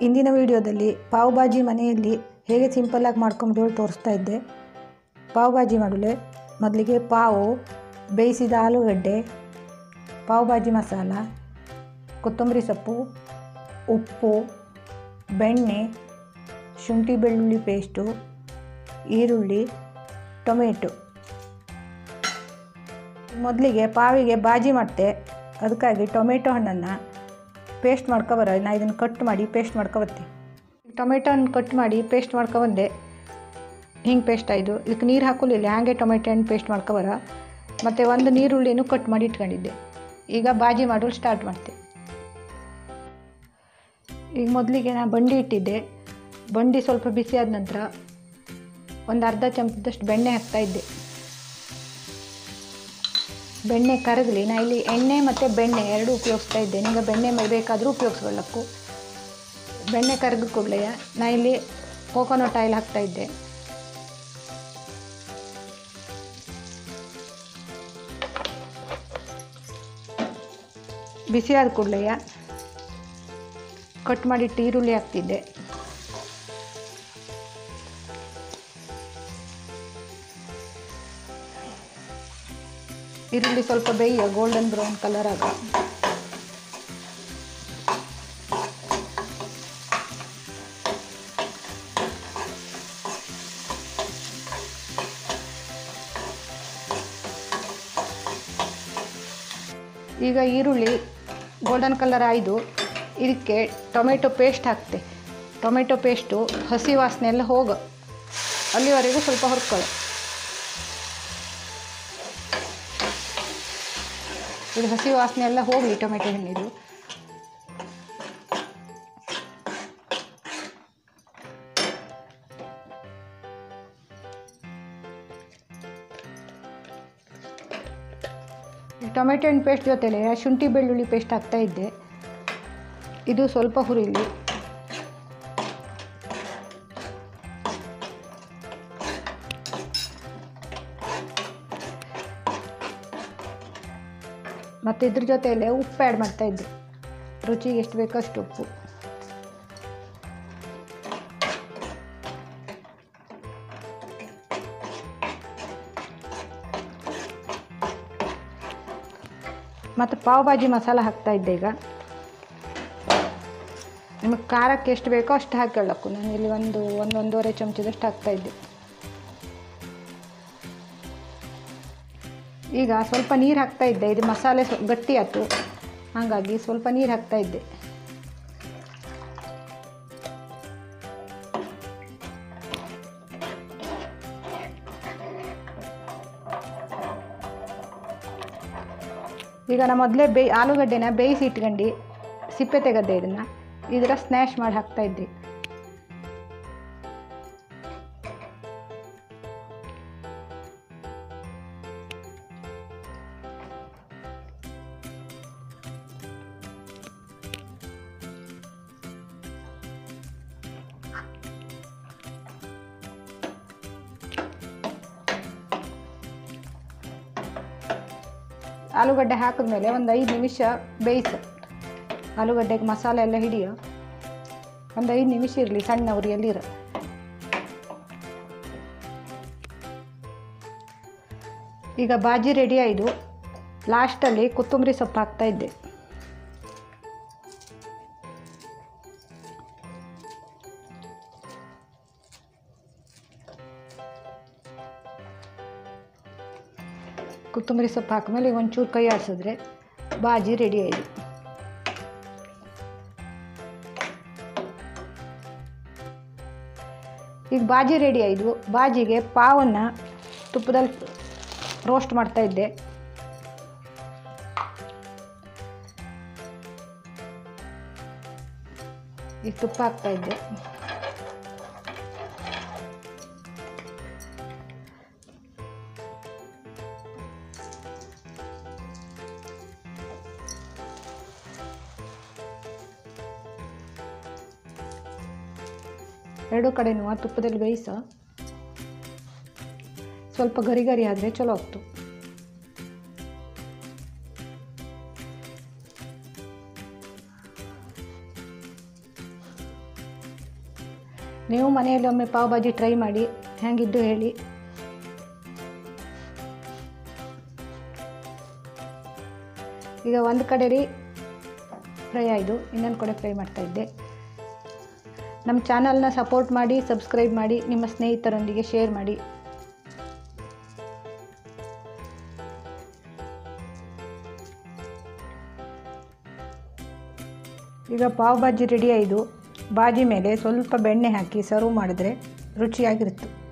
ಇಂದಿನ ವಿಡಿಯೋದಲ್ಲಿ ಪಾವ್ ಭಾಜಿ ಮನೆಯಲ್ಲಿ ಹೇಗೆ ಸಿಂಪಲ್ಲಾಗಿ ಮಾಡ್ಕೊಂಡು ಹೇಳಿ ತೋರಿಸ್ತಾ ಇದ್ದೆ ಪಾವ್ ಭಾಜಿ ಮಾಡಲು ಮೊದಲಿಗೆ ಪಾವು ಬೇಯಿಸಿದ ಆಲೂಗಡ್ಡೆ ಪಾವ್ ಭಾಜಿ ಮಸಾಲ ಕೊತ್ತಂಬರಿ ಸೊಪ್ಪು ಉಪ್ಪು ಬೆಣ್ಣೆ ಶುಂಠಿ ಬೆಳ್ಳುಳ್ಳಿ ಪೇಸ್ಟು ಈರುಳ್ಳಿ ಟೊಮೆಟೊ ಮೊದಲಿಗೆ ಪಾವಿಗೆ ಬಾಜಿ ಮಾಡ್ತೆ ಅದಕ್ಕಾಗಿ ಟೊಮೆಟೊ ಹಣ್ಣನ್ನು ಪೇಸ್ಟ್ ಮಾಡ್ಕೊಬರ ನಾ ಇದನ್ನು ಕಟ್ ಮಾಡಿ ಪೇಸ್ಟ್ ಮಾಡ್ಕೊಬರ್ತೀನಿ ಟೊಮೆಟೊ ಹಣ್ಣು ಕಟ್ ಮಾಡಿ ಪೇಸ್ಟ್ ಮಾಡ್ಕೊಬಂದೆ ಹಿಂಗೆ ಪೇಸ್ಟ್ ಆಯಿತು ಇದಕ್ಕೆ ನೀರು ಹಾಕಲಿಲ್ಲ ಹಾಗೆ ಟೊಮೆಟೊ ಹಣ್ಣು ಪೇಸ್ಟ್ ಮಾಡ್ಕೊಬರ ಮತ್ತು ಒಂದು ನೀರುಳ್ಳಿನೂ ಕಟ್ ಮಾಡಿ ಇಟ್ಕೊಂಡಿದ್ದೆ ಈಗ ಬಾಜಿ ಮಾಡಲು ಸ್ಟಾರ್ಟ್ ಮಾಡ್ತೆ ಈಗ ಮೊದಲಿಗೆ ನಾನು ಬಂಡಿ ಇಟ್ಟಿದ್ದೆ ಬಂಡಿ ಸ್ವಲ್ಪ ಬಿಸಿ ಆದ ನಂತರ ಒಂದು ಅರ್ಧ ಚಮಚದಷ್ಟು ಬೆಣ್ಣೆ ಹಾಕ್ತಾಯಿದ್ದೆ ಬೆಣ್ಣೆ ಕರಗಲಿ ನಾ ಇಲ್ಲಿ ಎಣ್ಣೆ ಮತ್ತು ಬೆಣ್ಣೆ ಎರಡು ಉಪಯೋಗಿಸ್ತಾ ಇದ್ದೆ ನಿಮಗೆ ಬೆಣ್ಣೆ ಬೇಕಾದರೂ ಉಪಯೋಗಿಸ್ಕೊಳ್ಳಕ್ಕು ಬೆಣ್ಣೆ ಕರಗ ಕೂಡಲೇ ನಾ ಇಲ್ಲಿ ಕೋಕೋನಟ್ ಆಯಿಲ್ ಹಾಕ್ತಾಯಿದ್ದೆ ಬಿಸಿಯಾದ ಕೂಡಲೇ ಕಟ್ ಮಾಡಿಟ್ಟು ಈರುಳ್ಳಿ ಹಾಕ್ತಿದ್ದೆ ಈರುಳ್ಳಿ ಸ್ವಲ್ಪ ಬೇಯ ಗೋಲ್ಡನ್ ಬ್ರೌನ್ ಕಲರ್ ಆಗ ಈಗ ಈರುಳ್ಳಿ ಗೋಲ್ಡನ್ ಕಲರ್ ಆಯಿತು ಇದಕ್ಕೆ ಟೊಮೆಟೊ ಪೇಸ್ಟ್ ಹಾಕ್ತೆ ಟೊಮೆಟೊ ಪೇಸ್ಟು ಹಸಿ ವಾಸನೆ ಎಲ್ಲ ಹೋಗ ಅಲ್ಲಿವರೆಗೂ ಸ್ವಲ್ಪ ಹುರ್ಕೊಳ್ಳಿ ಇದು ಹಸಿ ವಾಸನೆ ಎಲ್ಲ ಹೋಗಲಿ ಟೊಮೆಟೊ ಹಣ್ಣಿದು ಟೊಮೆಟೊ ಹಣ್ಣು ಪೇಸ್ಟ್ ಜೊತೆಲೆ ಶುಂಠಿ ಬೆಳ್ಳುಳ್ಳಿ ಪೇಸ್ಟ್ ಹಾಕ್ತಾ ಇದ್ದೆ ಇದು ಸ್ವಲ್ಪ ಹುರಿಲಿ ಮತ್ತು ಇದ್ರ ಜೊತೆಯಲ್ಲೇ ಉಪ್ಪು ಆ್ಯಡ್ ಮಾಡ್ತಾಯಿದ್ದೆ ರುಚಿಗೆ ಎಷ್ಟು ಬೇಕೋ ಅಷ್ಟು ಉಪ್ಪು ಮತ್ತು ಪಾವ್ ಭಾಜಿ ಮಸಾಲ ಹಾಕ್ತಾಯಿದ್ದೆ ಈಗ ನಿಮಗೆ ಖಾರಕ್ಕೆ ಎಷ್ಟು ಬೇಕೋ ಅಷ್ಟು ಹಾಕೊಳ್ಳಕ್ಕು ನಾನು ಇಲ್ಲಿ ಒಂದು ಒಂದು ಒಂದೂವರೆ ಚಮಚದಷ್ಟು ಹಾಕ್ತಾಯಿದ್ದೆ ಈಗ ಸ್ವಲ್ಪ ನೀರು ಹಾಕ್ತಾ ಇದ್ದೆ ಇದು ಮಸಾಲೆ ಸ್ವ ಗಟ್ಟಿ ಆಯ್ತು ಹಾಗಾಗಿ ಸ್ವಲ್ಪ ನೀರು ಹಾಕ್ತಾ ಇದ್ದೆ ಈಗ ನಾನು ಮೊದಲೇ ಬೇಯ್ ಆಲೂಗಡ್ಡೆನ ಬೇಯಿಸಿ ಇಟ್ಕೊಂಡು ಸಿಪ್ಪೆ ತೆಗೆದೆ ಇದನ್ನು ಇದರ ಸ್ನ್ಯಾಶ್ ಮಾಡಿ ಹಾಕ್ತಾ ಇದ್ದೆ ಆಲೂಗಡ್ಡೆ ಹಾಕಿದ್ಮೇಲೆ ಒಂದು ಐದು ನಿಮಿಷ ಬೇಯಿಸು ಆಲೂಗಡ್ಡೆಗೆ ಮಸಾಲೆ ಎಲ್ಲ ಹಿಡಿಯೋ ಒಂದು ಐದು ನಿಮಿಷ ಇರಲಿ ಸಣ್ಣ ಉರಿಯಲ್ಲಿರ ಈಗ ಬಾಜಿ ರೆಡಿ ಆಯಿತು ಲಾಸ್ಟಲ್ಲಿ ಕೊತ್ತಂಬರಿ ಸೊಪ್ಪು ಹಾಕ್ತಾ ಇದ್ದೆ ಕೊತ್ತಂಬರಿ ಸೊಪ್ಪು ಹಾಕಿದ್ಮೇಲೆ ಒಂಚೂರು ಕೈ ಆಡಿಸಿದ್ರೆ ಬಾಜಿ ರೆಡಿ ಆಯಿತು ಈಗ ಬಾಜಿ ರೆಡಿ ಆಯಿತು ಬಾಜಿಗೆ ಪಾವನ್ನು ತುಪ್ಪದಲ್ಲಿ ರೋಸ್ಟ್ ಮಾಡ್ತಾ ಇದ್ದೆ ಈಗ ತುಪ್ಪ ಹಾಕ್ತಾ ಇದ್ದೆ ಎರಡು ಕಡೆನೂ ಆ ತುಪ್ಪದಲ್ಲಿ ಬೇಯಿಸ ಸ್ವಲ್ಪ ಗರಿ ಗರಿ ಆದರೆ ಚಲೋ ಆಗ್ತು ನೀವು ಮನೆಯಲ್ಲಿ ಒಮ್ಮೆ ಪಾವ್ ಭಾಜಿ ಟ್ರೈ ಮಾಡಿ ಹೇಗಿದ್ದು ಹೇಳಿ ಈಗ ಒಂದು ಕಡೆ ರೀ ಫ್ರೈ ಆಯಿತು ಇನ್ನೊಂದು ಕಡೆ ಫ್ರೈ ಮಾಡ್ತಾಯಿದ್ದೆ ನಮ್ಮ ಚಾನಲ್ನ ಸಪೋರ್ಟ್ ಮಾಡಿ ಸಬ್ಸ್ಕ್ರೈಬ್ ಮಾಡಿ ನಿಮ್ಮ ಸ್ನೇಹಿತರೊಂದಿಗೆ ಶೇರ್ ಮಾಡಿ ಈಗ ಪಾವ್ ಭಾಜಿ ರೆಡಿ ಆಯಿತು ಬಾಜಿ ಮೇಲೆ ಸ್ವಲ್ಪ ಬೆಣ್ಣೆ ಹಾಕಿ ಸರ್ವ್ ಮಾಡಿದ್ರೆ ರುಚಿಯಾಗಿರುತ್ತೆ